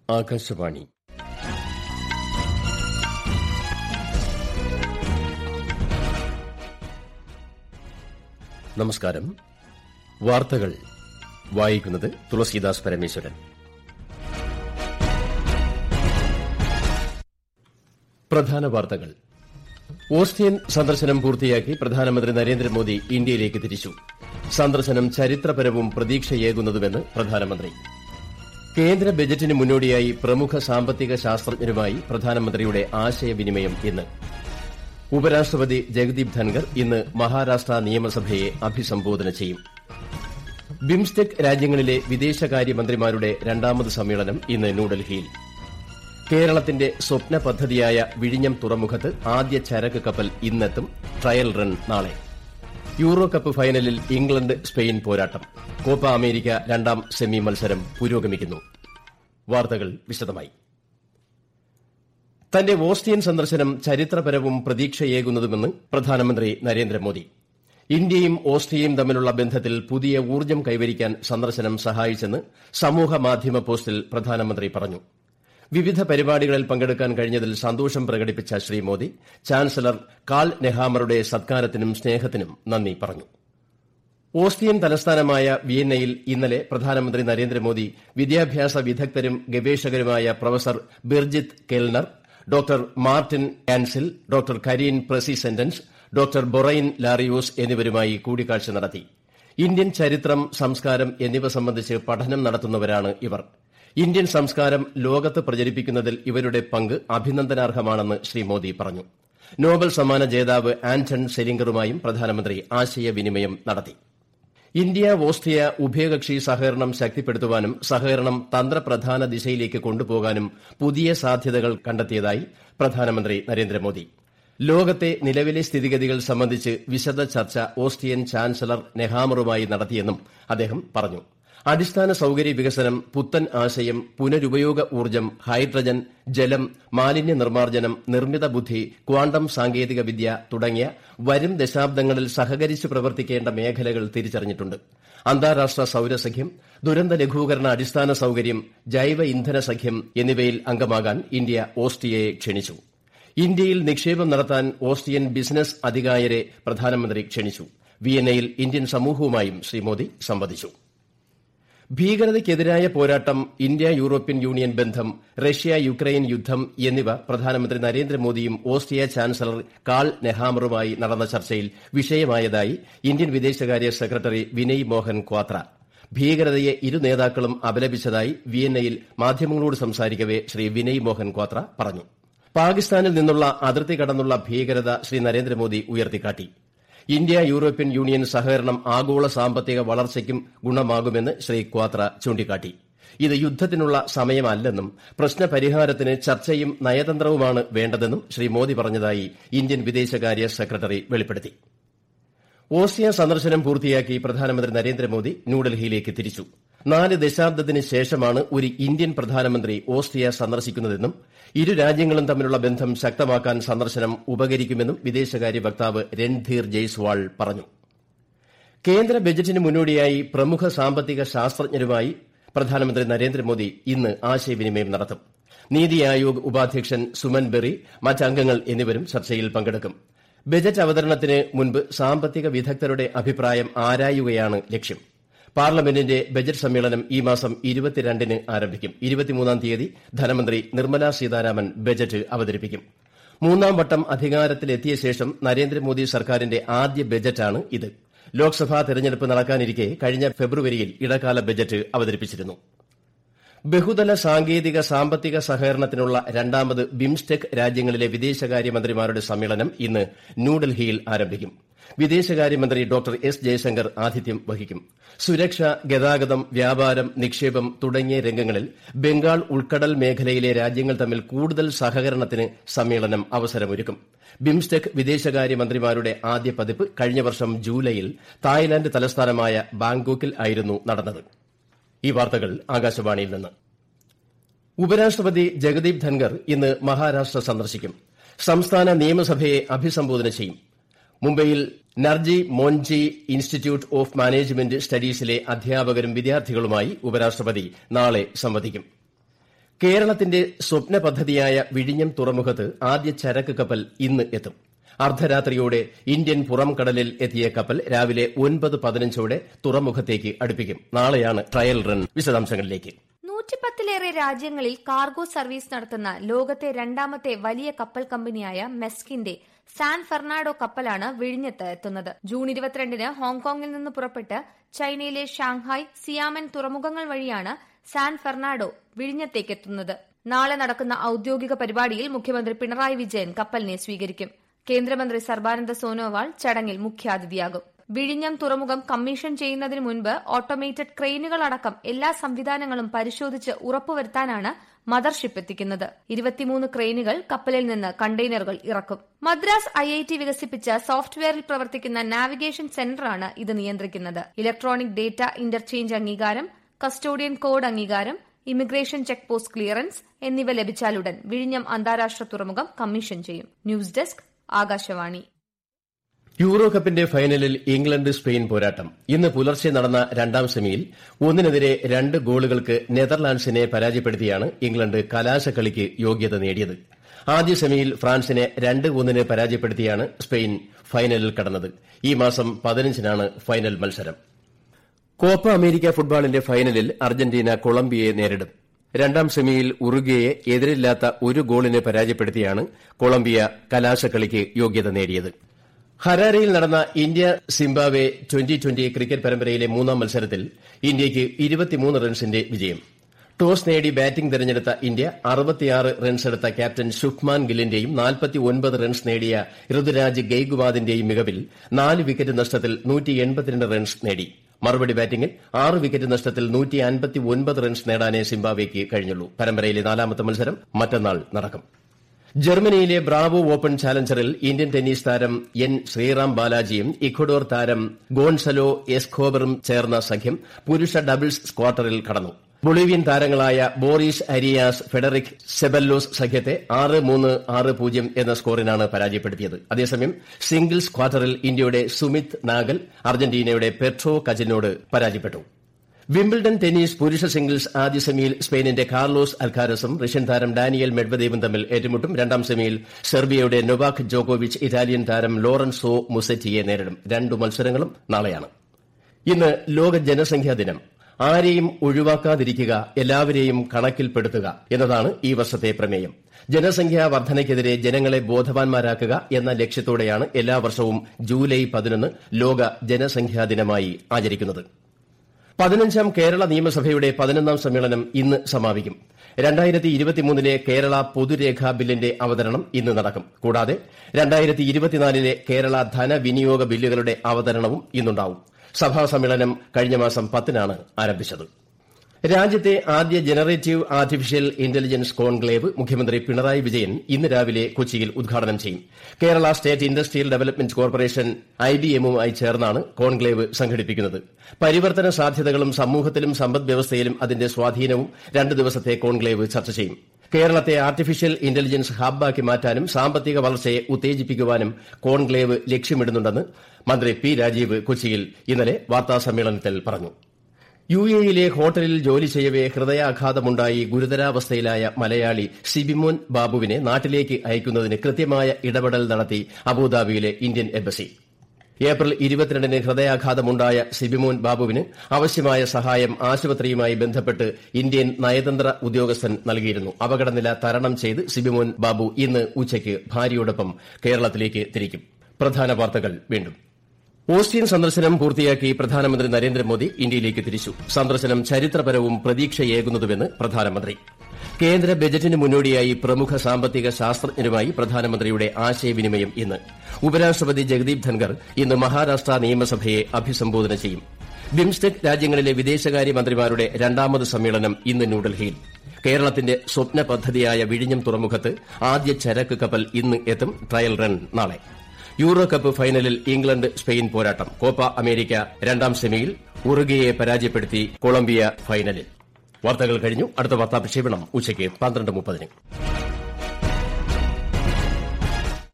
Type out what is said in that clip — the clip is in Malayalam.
ആകാശവാണി നമസ്കാരം വാർത്തകൾ വായിക്കുന്നത് തുളസീദാസ് പരമേശ്വരൻ പ്രധാന വാർത്തകൾ ഓസ്ട്രിയൻ സന്ദർശനം പൂർത്തിയാക്കി പ്രധാനമന്ത്രി നരേന്ദ്രമോദി ഇന്ത്യയിലേക്ക് തിരിച്ചു സന്ദർശനം ചരിത്രപരവും പ്രതീക്ഷയേകുന്നതുമെന്ന് പ്രധാനമന്ത്രി കേന്ദ്ര ബജറ്റിന് മുന്നോടിയായി പ്രമുഖ സാമ്പത്തിക ശാസ്ത്രജ്ഞരുമായി പ്രധാനമന്ത്രിയുടെ ആശയവിനിമയം ഇന്ന് ഉപരാഷ്ട്രപതി ജഗദീപ് ധൻകർ ഇന്ന് മഹാരാഷ്ട്ര നിയമസഭയെ അഭിസംബോധന ചെയ്യും ബിംസ്റ്റെക് രാജ്യങ്ങളിലെ വിദേശകാര്യമന്ത്രിമാരുടെ രണ്ടാമത് സമ്മേളനം ഇന്ന് ന്യൂഡൽഹിയിൽ കേരളത്തിന്റെ സ്വപ്ന പദ്ധതിയായ വിഴിഞ്ഞം തുറമുഖത്ത് ആദ്യ ചരക്ക് കപ്പൽ ഇന്നെത്തും ട്രയൽ റൺ നാളെ യൂറോ കപ്പ് ഫൈനലിൽ ഇംഗ്ലണ്ട് സ്പെയിൻ പോരാട്ടം കോപ്പ അമേരിക്ക രണ്ടാം സെമി മത്സരം പുരോഗമിക്കുന്നു വാർത്തകൾ വിശദമായി തന്റെ ഓസ്ട്രിയൻ സന്ദർശനം ചരിത്രപരവും പ്രതീക്ഷയേകുന്നതുമെന്ന് പ്രധാനമന്ത്രി നരേന്ദ്രമോദി ഇന്ത്യയും ഓസ്ട്രിയയും തമ്മിലുള്ള ബന്ധത്തിൽ പുതിയ ഊർജ്ജം കൈവരിക്കാൻ സന്ദർശനം സഹായിച്ചെന്ന് സമൂഹമാധ്യമ പോസ്റ്റിൽ പ്രധാനമന്ത്രി പറഞ്ഞു വിവിധ പരിപാടികളിൽ പങ്കെടുക്കാൻ കഴിഞ്ഞതിൽ സന്തോഷം പ്രകടിപ്പിച്ച ശ്രീ മോദി ചാൻസലർ കാൾ നെഹാമറുടെ സത്കാരത്തിനും സ്നേഹത്തിനും നന്ദി പറഞ്ഞു ഓസ്ട്രിയൻ തലസ്ഥാനമായ വിയന്നയിൽ ഇന്നലെ പ്രധാനമന്ത്രി നരേന്ദ്രമോദി വിദ്യാഭ്യാസ വിദഗ്ധരും ഗവേഷകരുമായ professor Birgit Kellner doctor Martin Gaenszle doctor Karin Preisendanz doctor Borayin Larios എന്നിവരുമായി കൂടിക്കാഴ്ച നടത്തി ഇന്ത്യൻ ചരിത്രം സംസ്കാരം എന്നിവ സംബന്ധിച്ച് പഠനം നടത്തുന്നവരാണ് ഇവർ ഇന്ത്യൻ സംസ്കാരം ലോകത്ത് പ്രചരിപ്പിക്കുന്നതിൽ ഇവരുടെ പങ്ക് അഭിനന്ദനാർഹമാണെന്ന് ശ്രീ മോദി പറഞ്ഞു നോബൽ സമ്മാന ജേതാവ് ആന്റൺ സെലിംഗറുമായും പ്രധാനമന്ത്രി ആശയവിനിമയം നടത്തി ഇന്ത്യ ഓസ്ട്രിയ ഉഭയകക്ഷി സഹകരണം ശക്തിപ്പെടുത്തുവാനും സഹകരണം തന്ത്രപ്രധാന ദിശയിലേക്ക് കൊണ്ടുപോകാനും പുതിയ സാധ്യതകൾ കണ്ടെത്തിയതായി പ്രധാനമന്ത്രി നരേന്ദ്രമോദി ലോകത്തെ നിലവിലെ സ്ഥിതിഗതികൾ സംബന്ധിച്ച് വിശദ ചർച്ച ഓസ്ട്രിയൻ ചാൻസലർ നെഹാമറുമായി നടത്തിയെന്നും അദ്ദേഹം പറഞ്ഞു അടിസ്ഥാന സൌകര്യ വികസനം പുത്തൻ ആശയം പുനരുപയോഗ ഊർജ്ജം ഹൈഡ്രജൻ ജലം മാലിന്യ നിർമ്മാർജ്ജനം നിർമ്മിത ബുദ്ധി ക്വാണ്ടം സാങ്കേതിക വിദ്യ തുടങ്ങിയ വരും ദശാബ്ദങ്ങളിൽ സഹകരിച്ച് പ്രവർത്തിക്കേണ്ട മേഖലകൾ തിരിച്ചറിഞ്ഞിട്ടുണ്ട് അന്താരാഷ്ട്ര സൌരസഖ്യം ദുരന്ത ലഘൂകരണ അടിസ്ഥാന സൌകര്യം ജൈവ ഇന്ധന സഖ്യം എന്നിവയിൽ അംഗമാകാൻ ഇന്ത്യ ഓസ്ട്രിയയെ ക്ഷണിച്ചു ഇന്ത്യയിൽ നിക്ഷേപം നടത്താൻ ഓസ്ട്രിയൻ ബിസിനസ് അധികായരെ പ്രധാനമന്ത്രി ക്ഷണിച്ചു വിയന്നയിൽ ഇന്ത്യൻ സമൂഹവുമായും ശ്രീ മോദി സംവദിച്ചു ഭീകരതയ്ക്കെതിരായ പോരാട്ടം ഇന്ത്യ യൂറോപ്യൻ യൂണിയൻ ബന്ധം റഷ്യ യുക്രൈൻ യുദ്ധം എന്നിവ പ്രധാനമന്ത്രി നരേന്ദ്രമോദിയും ഓസ്ട്രിയ ചാൻസലർ കാൾ നെഹാമറുമായി നടന്ന ചർച്ചയിൽ വിഷയമായതായി ഇന്ത്യൻ വിദേശകാര്യ സെക്രട്ടറി വിനയ് മോഹൻ ക്വാത്ര ഭീകരതയെ ഇരു നേതാക്കളും അപലപിച്ചതായി വിയന്നയിൽ മാധ്യമങ്ങളോട് സംസാരിക്കവെ ശ്രീ വിനയ് മോഹൻ ക്വാത്ര പറഞ്ഞു പാകിസ്ഥാനിൽ നിന്നുള്ള അതിർത്തി കടന്നുള്ള ഭീകരത ശ്രീ നരേന്ദ്രമോദി ഉയർത്തിക്കാട്ടി ഇന്ത്യ യൂറോപ്യൻ യൂണിയൻ സഹകരണം ആഗോള സാമ്പത്തിക വളർച്ചയ്ക്കും ഗുണമാകുമെന്ന് ശ്രീ ക്വാത്ര ചൂണ്ടിക്കാട്ടി ഇത് യുദ്ധത്തിനുള്ള സമയമല്ലെന്നും പ്രശ്നപരിഹാരത്തിന് ചർച്ചയും നയതന്ത്രവുമാണ് വേണ്ടതെന്നും ശ്രീ മോദി പറഞ്ഞതായി ഇന്ത്യൻ വിദേശകാര്യ സെക്രട്ടറി വെളിപ്പെടുത്തി ഓസ്ട്രിയ സന്ദർശനം പൂർത്തിയാക്കി പ്രധാനമന്ത്രി നരേന്ദ്രമോദി ന്യൂഡൽഹിയിലേക്ക് തിരിച്ചു നാല് ദശാബ്ദത്തിന് ശേഷമാണ് ഒരു ഇന്ത്യൻ പ്രധാനമന്ത്രി ഓസ്ട്രിയ സന്ദർശിക്കുന്നതെന്നും ഇരു രാജ്യങ്ങളും തമ്മിലുള്ള ബന്ധം ശക്തമാക്കാൻ സന്ദർശനം ഉപകരിക്കുമെന്നും വിദേശകാര്യ വക്താവ് രൺധീർ ജയ്സ്വാൾ പറഞ്ഞു കേന്ദ്ര ബജറ്റിന് മുന്നോടിയായി പ്രമുഖ സാമ്പത്തിക ശാസ്ത്രജ്ഞരുമായി പ്രധാനമന്ത്രി നരേന്ദ്രമോദി ഇന്ന് ആശയവിനിമയം നടത്തും നീതി ആയോഗ് ഉപാധ്യക്ഷൻ സുമൻ ബെറി മറ്റംഗങ്ങൾ എന്നിവരും ചർച്ചയിൽ പങ്കെടുക്കും ബജറ്റ് അവതരണത്തിന് മുൻപ് സാമ്പത്തിക വിദഗ്ധരുടെ അഭിപ്രായം ആരായുകയാണ് ലക്ഷ്യം പാർലമെന്റിന്റെ ബജറ്റ് സമ്മേളനം ഈ മാസം ഇരുപത്തിരണ്ടിന് ആരംഭിക്കും ഇരുപത്തിമൂന്നാം തീയതി ധനമന്ത്രി നിർമ്മല സീതാരാമൻ ബജറ്റ് അവതരിപ്പിക്കും മൂന്നാം വട്ടം അധികാരത്തിലെത്തിയ ശേഷം നരേന്ദ്രമോദി സർക്കാരിന്റെ ആദ്യ ബജറ്റാണ് ഇത് ലോക്സഭാ തെരഞ്ഞെടുപ്പ് നടക്കാനിരിക്കെ കഴിഞ്ഞ ഫെബ്രുവരിയിൽ ഇടക്കാല ബജറ്റ് അവതരിപ്പിച്ചിരുന്നു ബഹുതല സാങ്കേതിക സാമ്പത്തിക സഹകരണത്തിനുള്ള രണ്ടാമത് ബിംസ്റ്റെക് രാജ്യങ്ങളിലെ വിദേശകാര്യമന്ത്രിമാരുടെ സമ്മേളനം ഇന്ന് ന്യൂഡൽഹിയിൽ ആരംഭിക്കും വിദേശകാര്യമന്ത്രി ഡോക്ടർ എസ് ജയശങ്കർ ആതിഥ്യം വഹിക്കും സുരക്ഷ ഗതാഗതം വ്യാപാരം നിക്ഷേപം തുടങ്ങിയ രംഗങ്ങളിൽ ബംഗാൾ ഉൾക്കടൽ മേഖലയിലെ രാജ്യങ്ങൾ തമ്മിൽ കൂടുതൽ സഹകരണത്തിന് സമ്മേളനം അവസരമൊരുക്കും ബിംസ്റ്റെക് വിദേശകാര്യമന്ത്രിമാരുടെ ആദ്യ പതിപ്പ് കഴിഞ്ഞ വർഷം ജൂലൈയിൽ തായ്ലാന്റ് തലസ്ഥാനമായ ബാങ്കോക്കിൽ ആയിരുന്നു നടന്നത് ഈ വാർത്തകൾ ആകാശവാണിയിൽ നിന്ന് ഉപരാഷ്ട്രപതി ജഗദീപ് ധൻകർ ഇന്ന് മഹാരാഷ്ട്ര സന്ദർശിക്കും സംസ്ഥാന നിയമസഭയെ അഭിസംബോധന ചെയ്യും മുംബൈയിൽ Narsee Monjee institute of management സ്റ്റഡീസിലെ അധ്യാപകരും വിദ്യാർത്ഥികളുമായി ഉപരാഷ്ട്രപതി നാളെ സംവദിക്കും കേരളത്തിന്റെ സ്വപ്ന പദ്ധതിയായ വിഴിഞ്ഞം തുറമുഖത്ത് ആദ്യ ചരക്ക് കപ്പൽ ഇന്ന് എത്തും അർദ്ധരാത്രിയോടെ ഇന്ത്യൻ പുറംകടലിൽ എത്തിയ കപ്പൽ രാവിലെ ഒൻപത് പതിനഞ്ചോടെ തുറമുഖത്തേക്ക് അടുപ്പിക്കും നാളെയാണ് ട്രയൽ റൺ വിശദാംശങ്ങളിലേക്ക് നൂറ്റിപ്പത്തിലേറെ രാജ്യങ്ങളിൽ കാർഗോ സർവീസ് നടത്തുന്ന ലോകത്തെ രണ്ടാമത്തെ വലിയ കപ്പൽ കമ്പനിയായ മെസ്കിന്റെ സാൻ ഫെർണാഡോ കപ്പലാണ് വിഴിഞ്ഞത്ത് എത്തുന്നത് ജൂൺ ഇരുപത്തിരണ്ടിന് ഹോങ്കോങ്ങിൽ നിന്ന് പുറപ്പെട്ട് ചൈനയിലെ ഷാങ്ഹായ് സിയാമൻ തുറമുഖങ്ങൾ വഴിയാണ് സാൻ ഫെർണാഡോ വിഴിഞ്ഞത്തേക്ക് എത്തുന്നത് നാളെ നടക്കുന്ന ഔദ്യോഗിക പരിപാടിയിൽ മുഖ്യമന്ത്രി പിണറായി വിജയൻ കപ്പലിനെ സ്വീകരിക്കും കേന്ദ്രമന്ത്രി സർബാനന്ദ സോനോവാൾ ചടങ്ങിൽ മുഖ്യാതിഥിയാകും വിഴിഞ്ഞം തുറമുഖം കമ്മീഷൻ ചെയ്യുന്നതിന് മുൻപ് ഓട്ടോമേറ്റഡ് ക്രെയിനുകൾ അടക്കം എല്ലാ സംവിധാനങ്ങളും പരിശോധിച്ച് ഉറപ്പുവരുത്താനാണ് മദർഷിപ്പ് എത്തിക്കുന്നത് ഇരുപത്തിമൂന്ന് ക്രെയിനുകൾ കപ്പലിൽ നിന്ന് കണ്ടെയ്നറുകൾ ഇറക്കും മദ്രാസ് ഐ ഐ ടി വികസിപ്പിച്ച സോഫ്റ്റ്വെയറിൽ പ്രവർത്തിക്കുന്ന നാവിഗേഷൻ സെന്ററാണ് ഇത് നിയന്ത്രിക്കുന്നത് ഇലക്ട്രോണിക് ഡേറ്റ ഇന്റർചേഞ്ച് അംഗീകാരം കസ്റ്റോഡിയൻ കോഡ് അംഗീകാരം ഇമിഗ്രേഷൻ ചെക്ക് പോസ്റ്റ് ക്ലിയറൻസ് എന്നിവ ലഭിച്ചാലുടൻ വിഴിഞ്ഞം അന്താരാഷ്ട്ര തുറമുഖം കമ്മീഷൻ ചെയ്യും ന്യൂസ് ഡെസ്ക് ആകാശവാണി യൂറോ കപ്പിന്റെ ഫൈനലിൽ ഇംഗ്ലണ്ട് സ്പെയിൻ പോരാട്ടം ഇന്ന് പുലർച്ചെ നടന്ന രണ്ടാം സെമിയിൽ ഒന്നിനെതിരെ രണ്ട് ഗോളുകൾക്ക് നെതർലാൻഡ്സിനെ പരാജയപ്പെടുത്തിയാണ് ഇംഗ്ലണ്ട് കലാശക്കളിക്ക് യോഗ്യത നേടിയത് ആദ്യ സെമിയിൽ ഫ്രാൻസിനെ രണ്ട് ഒന്നിന് പരാജയപ്പെടുത്തിയാണ് സ്പെയിൻ ഫൈനലിൽ കടന്നത് ഈ മാസം പതിനഞ്ചിനാണ് ഫൈനൽ മത്സരം കോപ്പ അമേരിക്ക ഫുട്ബോളിന്റെ ഫൈനലിൽ അർജന്റീന കൊളംബിയയെ നേരിടും രണ്ടാം സെമിയിൽ ഉറുഗ്വയെ എതിരില്ലാത്ത ഒരു ഗോളിന് പരാജയപ്പെടുത്തിയാണ് കൊളംബിയ കലാശക്കളിക്ക് യോഗ്യത നേടിയത് ഹരാരയിൽ നടന്ന India Zimbabwe twenty twenty cricket പരമ്പരയിലെ മൂന്നാം മത്സരത്തിൽ ഇന്ത്യയ്ക്ക് ഇരുപത്തിമൂന്ന് റൺസിന്റെ വിജയം ടോസ് നേടി ബാറ്റിംഗ് തെരഞ്ഞെടുത്ത ഇന്ത്യ അറുപത്തിയാറ് റൺസെടുത്ത ക്യാപ്റ്റൻ ശുഭ്മാൻ ഗില്ലിന്റെയും നാൽപ്പത്തിയൊൻപത് റൺസ് നേടിയ ഋതുരാജ് ഗെയ്ഗ്വാദിന്റെയും മികവിൽ നാല് വിക്കറ്റ് നഷ്ടത്തിൽ റൺസ് നേടി മറുപടി ബാറ്റിംഗിൽ ആറ് വിക്കറ്റ് നഷ്ടത്തിൽ റൺസ് നേടാനേ സിംബാബ്വെയ്ക്ക് കഴിഞ്ഞുള്ളൂ പരമ്പരയിലെ നാലാമത്തെ മത്സരം മറ്റന്നാൾ നടക്കും ജർമ്മനിയിലെ ബ്രാവോ ഓപ്പൺ ചാലഞ്ചറിൽ ഇന്ത്യൻ ടെന്നീസ് താരം എൻ ശ്രീറാം ബാലാജിയും ഇക്വഡോർ താരം ഗോൺസലോ എസ്കോബറും ചേർന്ന സഖ്യം പുരുഷ ഡബിൾസ് ക്വാർട്ടറിൽ കടന്നു ബൊളീവിയൻ താരങ്ങളായ ബോറിസ് അരിയാസ് ഫെഡറിക് സെബല്ലോസ് സഖ്യത്തെ ആറ് മൂന്ന് ആറ് പൂജ്യം എന്ന സ്കോറിനാണ് പരാജയപ്പെടുത്തിയത് അതേസമയം സിംഗിൾസ് ക്വാർട്ടറിൽ ഇന്ത്യയുടെ സുമിത് നാഗൽ അർജന്റീനയുടെ പെട്രോ കജിനോട് പരാജയപ്പെട്ടു വിംബിൾഡൺ ടെന്നീസ് പുരുഷ സിംഗിൾസ് ആദ്യ സെമിയിൽ സ്പെയിനിന്റെ കാർലോസ് അൽക്കാരസും റഷ്യൻ താരം ഡാനിയൽ മെഡ്വദേവും തമ്മിൽ ഏറ്റുമുട്ടും രണ്ടാം സെമിയിൽ സെർബിയയുടെ നൊവാക് ജോക്കോവിച്ച് ഇറ്റാലിയൻ താരം ലോറൻസോ മുസറ്റിയെ നേരിടും രണ്ടു മത്സരങ്ങളും നാളെയാണ് ഇന്ന് ലോക ജനസംഖ്യാ ദിനം ആരെയും ഒഴിവാക്കാതിരിക്കുക എല്ലാവരെയും കണക്കിൽപ്പെടുത്തുക എന്നതാണ് ഈ വർഷത്തെ പ്രമേയം ജനസംഖ്യാ വർധനയ്ക്കെതിരെ ജനങ്ങളെ ബോധവാന്മാരാക്കുക എന്ന ലക്ഷ്യത്തോടെയാണ് എല്ലാ വർഷവും ജൂലൈ പതിനൊന്ന് ലോക ജനസംഖ്യാ ദിനമായി ആചരിക്കുന്നത് പതിനഞ്ചാം കേരള നിയമസഭയുടെ പതിനൊന്നാം സമ്മേളനം ഇന്ന് സമാപിക്കും രണ്ടായിരത്തി ഇരുപത്തിമൂന്നിലെ കേരള പൊതുരേഖാ ബില്ലിന്റെ അവതരണം ഇന്ന് നടക്കും കൂടാതെ രണ്ടായിരത്തി ഇരുപത്തിനാലിലെ കേരള ധനവിനിയോഗ ബില്ലുകളുടെ അവതരണവും ഇന്നുണ്ടാവും സഭാ സമ്മേളനം കഴിഞ്ഞ മാസം പത്തിനാണ് ആരംഭിച്ചത് രാജ്യത്തെ ആദ്യ ജനറേറ്റീവ് ആർട്ടിഫിഷ്യൽ ഇന്റലിജൻസ് കോൺക്ലേവ് മുഖ്യമന്ത്രി പിണറായി വിജയൻ ഇന്ന് രാവിലെ കൊച്ചിയിൽ ഉദ്ഘാടനം ചെയ്യും Kerala state industrial development corporation ഐബിഎമ്മുമായി ചേർന്നാണ് കോൺക്ലേവ് സംഘടിപ്പിക്കുന്നത് പരിവർത്തന സാധ്യതകളും സമൂഹത്തിലും സമ്പദ്വ്യവസ്ഥയിലും അതിന്റെ സ്വാധീനവും രണ്ട് ദിവസത്തെ കോൺക്ലേവ് ചർച്ച ചെയ്യും കേരളത്തെ ആർട്ടിഫിഷ്യൽ ഇന്റലിജൻസ് ഹബ്ബാക്കി മാറ്റാനും സാമ്പത്തിക വളർച്ചയെ ഉത്തേജിപ്പിക്കുവാനും കോൺക്ലേവ് ലക്ഷ്യമിടുന്നുണ്ടെന്ന് മന്ത്രി പി രാജീവ് കൊച്ചിയിൽ ഇന്നലെ വാർത്താസമ്മേളനത്തിൽ പറഞ്ഞു യു എയിലെ ഹോട്ടലിൽ ജോലി ചെയ്യവെ ഹൃദയാഘാതമുണ്ടായി ഗുരുതരാവസ്ഥയിലായ മലയാളി സിബിമോൻ ബാബുവിനെ നാട്ടിലേക്ക് അയക്കുന്നതിന് കൃത്യമായ ഇടപെടൽ നടത്തി അബുദാബിയിലെ ഇന്ത്യൻ എംബസി ഏപ്രിൽ ഇരുപത്തിരണ്ടിന് ഹൃദയാഘാതമുണ്ടായ സിബിമോൻ ബാബുവിന് ആവശ്യമായ സഹായം ആശുപത്രിയുമായി ബന്ധപ്പെട്ട് ഇന്ത്യൻ നയതന്ത്ര ഉദ്യോഗസ്ഥൻ നൽകിയിരുന്നു അപകടനില തരണം ചെയ്ത് സിബിമോൻ ബാബു ഇന്ന് ഉച്ചയ്ക്ക് ഭാര്യയോടൊപ്പം കേരളത്തിലേക്ക് തിരിക്കും പ്രധാന വാർത്തകൾ വീണ്ടും ഓസ്റ്റിൻ സന്ദർശനം പൂർത്തിയാക്കി പ്രധാനമന്ത്രി നരേന്ദ്രമോദി ഇന്ത്യയിലേക്ക് തിരിച്ചു സന്ദർശനം ചരിത്രപരവും പ്രതീക്ഷയേകുന്നതുമെന്ന് പ്രധാനമന്ത്രി കേന്ദ്ര ബജറ്റിന് മുന്നോടിയായി പ്രമുഖ സാമ്പത്തിക ശാസ്ത്രജ്ഞരുമായി പ്രധാനമന്ത്രിയുടെ ആശയവിനിമയം ഇന്ന് ഉപരാഷ്ട്രപതി ജഗദീപ് ധൻകർ ഇന്ന് മഹാരാഷ്ട്ര നിയമസഭയെ അഭിസംബോധന ചെയ്യും ബിംസ്റ്റെക് രാജ്യങ്ങളിലെ വിദേശകാര്യ മന്ത്രിമാരുടെ രണ്ടാമത് സമ്മേളനം ഇന്ന് ന്യൂഡൽഹിയിൽ കേരളത്തിന്റെ സ്വപ്ന പദ്ധതിയായ വിഴിഞ്ഞം തുറമുഖത്ത് ആദ്യ ചരക്ക് കപ്പൽ ഇന്ന് എത്തും ട്രയൽ റൺ നാളെ യൂറോ കപ്പ് ഫൈനലിൽ ഇംഗ്ലണ്ട് സ്പെയിൻ പോരാട്ടം കോപ്പ അമേരിക്ക രണ്ടാം സെമിയിൽ ഉറുഗയെ പരാജയപ്പെടുത്തി കൊളംബിയ ഫൈനലിൽ വാർത്തകൾ കഴിഞ്ഞു അടുത്ത വാർത്താ പ്രക്ഷേപണം ഉച്ചയ്ക്ക് പന്ത്രണ്ട് മുപ്പതിന്